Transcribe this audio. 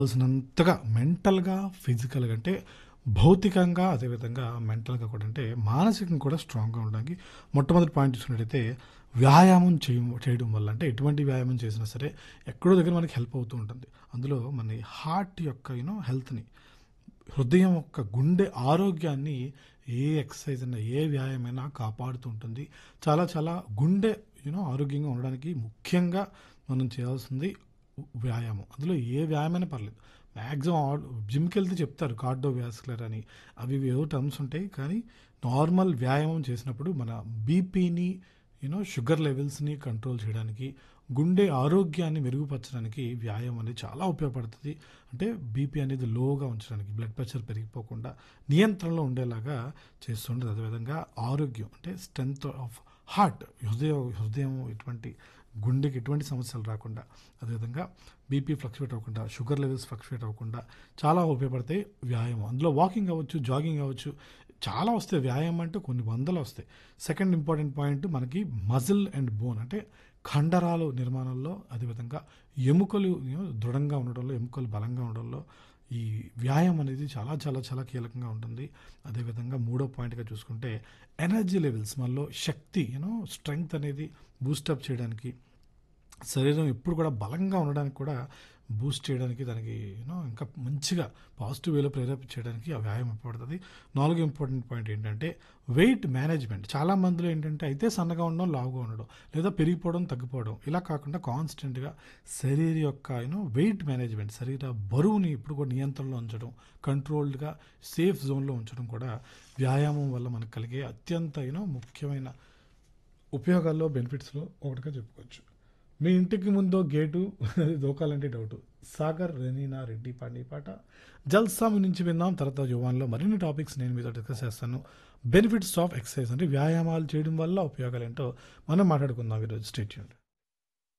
కావాల్సినంతగా మెంటల్‌గా, ఫిజికల్‌గా అంటే భౌతికంగా అదేవిధంగా మెంటల్‌గా కూడా అంటే మానసికంగా కూడా స్ట్రాంగ్‌గా ఉండడానికి మొట్టమొదటి పాయింట్ చూసుకున్నట్టయితే వ్యాయామం చేయం చేయడం వల్ల అంటే ఎటువంటి వ్యాయామం చేసినా సరే ఎక్కడో దగ్గర మనకి హెల్ప్ అవుతూ ఉంటుంది. అందులో మన హార్ట్ యొక్క యూ నో హెల్త్‌ని హృదయం యొక్క గుండె ఆరోగ్యాన్ని ఏ ఎక్సర్సైజ్ అయినా, ఏ వ్యాయామమైనా కాపాడుతూ ఉంటుంది. చాలా చాలా గుండె యూ నో ఆరోగ్యంగా ఉండడానికి ముఖ్యంగా మనం చేయాల్సింది వ్యాయామం. అందులో ఏ వ్యాయామమైనా పర్లేదు. మాక్సిమం ఆల్ జిమ్‌కెళ్తే చెప్తారు కార్డియోవాస్కులర్ అని. అవి ఇవి ఏవో టర్మ్స్ ఉంటాయి. కానీ నార్మల్ వ్యాయామం చేసినప్పుడు మన బీపీని యూ నో షుగర్ లెవెల్స్‌ని కంట్రోల్ చేయడానికి, గుండె ఆరోగ్యాన్ని మెరుగుపరచడానికి వ్యాయామం అనేది చాలా ఉపయోగపడుతది. అంటే బీపీ అనేది లోగా ఉంచడానికి, బ్లడ్ ప్రెషర్ పెరిగిపోకుండా నియంత్రణలో ఉండేలాగా చేస్తుంటది. అదేవిధంగా ఆరోగ్యం అంటే స్ట్రెంత్ ఆఫ్ హార్ట్ హృదయం హృదయం ఎటువంటి గుండెకి ఎటువంటి సమస్యలు రాకుండా, అదేవిధంగా బీపీ ఫ్లక్చుయేట్ అవ్వకుండా, షుగర్ లెవెల్స్ ఫ్లక్చుయేట్ అవ్వకుండా చాలా ఉపయోగపడతాయి వ్యాయామం. అందులో వాకింగ్ అవ్వచ్చు, జాగింగ్ అవ్వచ్చు. చాలా వస్తాయి. వ్యాయామం అంటే కొన్ని వందలు వస్తాయి. సెకండ్ ఇంపార్టెంట్ పాయింట్ మనకి మజిల్ అండ్ బోన్ అంటే కండరాలు నిర్మాణంలో అదేవిధంగా ఎముకలు యూ నో దృఢంగా ఉండడంలో, ఎముకలు బలంగా ఉండడంలో ఈ వ్యాయామం అనేది చాలా చాలా చాలా కీలకంగా ఉంటుంది. అదేవిధంగా మూడో పాయింట్‌గా చూసుకుంటే ఎనర్జీ లెవెల్స్ మనలో శక్తి యూ నో స్ట్రెంగ్త్ అనేది బూస్టప్ చేయడానికి, శరీరం ఎప్పుడు కూడా బలంగా ఉండడానికి కూడా బూస్ట్ చేయడానికి దానికి యూ నో ఇంకా మంచిగా పాజిటివ్ వేలో ప్రేరేపించడానికి ఆ వ్యాయామం ఉపయోగపడుతది. నాలుగో ఇంపార్టెంట్ పాయింట్ ఏంటంటే వెయిట్ మేనేజ్‌మెంట్. చాలా మందిలో ఏంటంటే అయితే సన్నగా ఉండడం, లావుగా ఉండడం లేదా పెరిగిపోవడం, తగ్గిపోవడం ఇలా కాకుండా కాన్స్టెంట్‌గా శరీర యొక్క యూ నో వెయిట్ మేనేజ్‌మెంట్ శరీర బరువుని ఎప్పుడు కూడా నియంత్రణలో ఉంచడం, కంట్రోల్డ్‌గా సేఫ్ జోన్‌లో ఉంచడం కూడా వ్యాయామం వల్ల మనకు కలిగే అత్యంత యూ నో ముఖ్యమైన ఉపయోగాల్లో, బెనిఫిట్స్‌లో ఒకటిగా చెప్పుకోవచ్చు. మీ ఇంటికి ముందో గేటు దూకాలంటే డౌటు. సాగర్, రెనీనా రెడ్డి పాడిన ఈ పాట జల్సా మీ నుంచి విందాం. తర్వాత యువాన్‌లో మరిన్ని టాపిక్స్ నేను మీతో డిస్కస్ చేస్తాను. బెనిఫిట్స్ ఆఫ్ ఎక్సర్సైజ్ అంటే వ్యాయామాలు చేయడం వల్ల ఉపయోగాలేంటో మనం మాట్లాడుకుందాం ఈరోజు. Stay tuned.